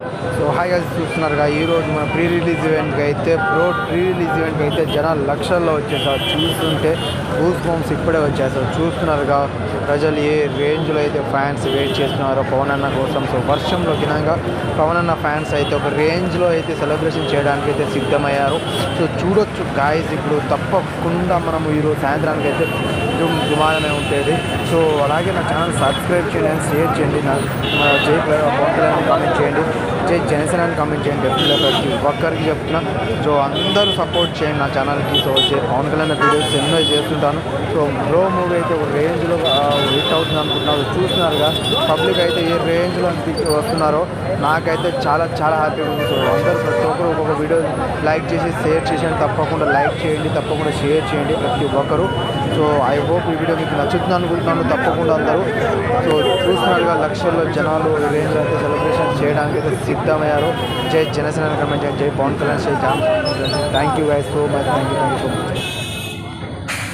so హాయిగా చూస్తున్నారుగా ఈ రోజు మన ప్రీ రిలీజ్ ఈవెంట్కి అయితే ప్రో ప్రీ రిలీజ్ ఈవెంట్కి అయితే జనాలు లక్షల్లో వచ్చేసారు చూస్తుంటే గూస్ బాంబ్స్ ఇప్పుడే వచ్చేసారు చూస్తున్నారుగా ప్రజలు ఏ రేంజ్లో అయితే ఫ్యాన్స్ వెయిట్ చేస్తున్నారో పవన్ అన్న కోసం సో వర్షంలో గినంగా పవన్ అన్న ఫ్యాన్స్ అయితే ఒక రేంజ్లో అయితే సెలబ్రేషన్ చేయడానికి అయితే సిద్ధమయ్యారు సో చూడొచ్చు గాయస్ ఇప్పుడు తప్పకుండా మనము ఈరోజు సాయంత్రానికి అయితే దుమ్ దుమారమే ఉంటుంది సో అలాగే నా ఛానల్ సబ్స్క్రైబ్ చేయండి and షేర్ చేయండి నా మన జై పవన్ కళ్యాణ్ కామెంట్ చేయండి జై జనసేన అని కామెంట్ చేయండి డెఫినెట్గా ప్రతి ఒక్కరికి చెప్తున్నా సో అందరూ సపోర్ట్ చేయండి నా ఛానల్కి సో జై పవన్ కళ్యాణ్ వీడియోస్ ఎన్నో చేస్తుంటాను సో బ్రో మూవీ అయితే ఒక రేంజ్లో హిట్ అవుతుంది అనుకుంటున్నారు చూస్తున్నారుగా పబ్లిక్ అయితే ఏ రేంజ్లో అనిపించి వస్తున్నారో నాకైతే చాలా చాలా హ్యాపీగా ఉంది సో అందరూ ప్రతి ఒక్కరు ఒక్కొక్క వీడియో లైక్ చేసి షేర్ చేసేయండి తప్పకుండా లైక్ చేయండి తప్పకుండా షేర్ చేయండి ప్రతి ఒక్కరు సో ఐ హోప్ ఈ వీడియో మీకు నచ్చుతుంది అనుకుంటున్నాను తప్పకుండా అందరూ సో చూస్తున్నారుగా లక్షల్లో జనాలు ఈ రేంజ్ అయితే సెలబ్రేషన్ చేయడానికి అయితే సిద్ధమయ్యారు జై జనసేన కమెంట్ జై పవన్ కళ్యాణ్ జై జామ్ thank you guys so much thank you thank you so much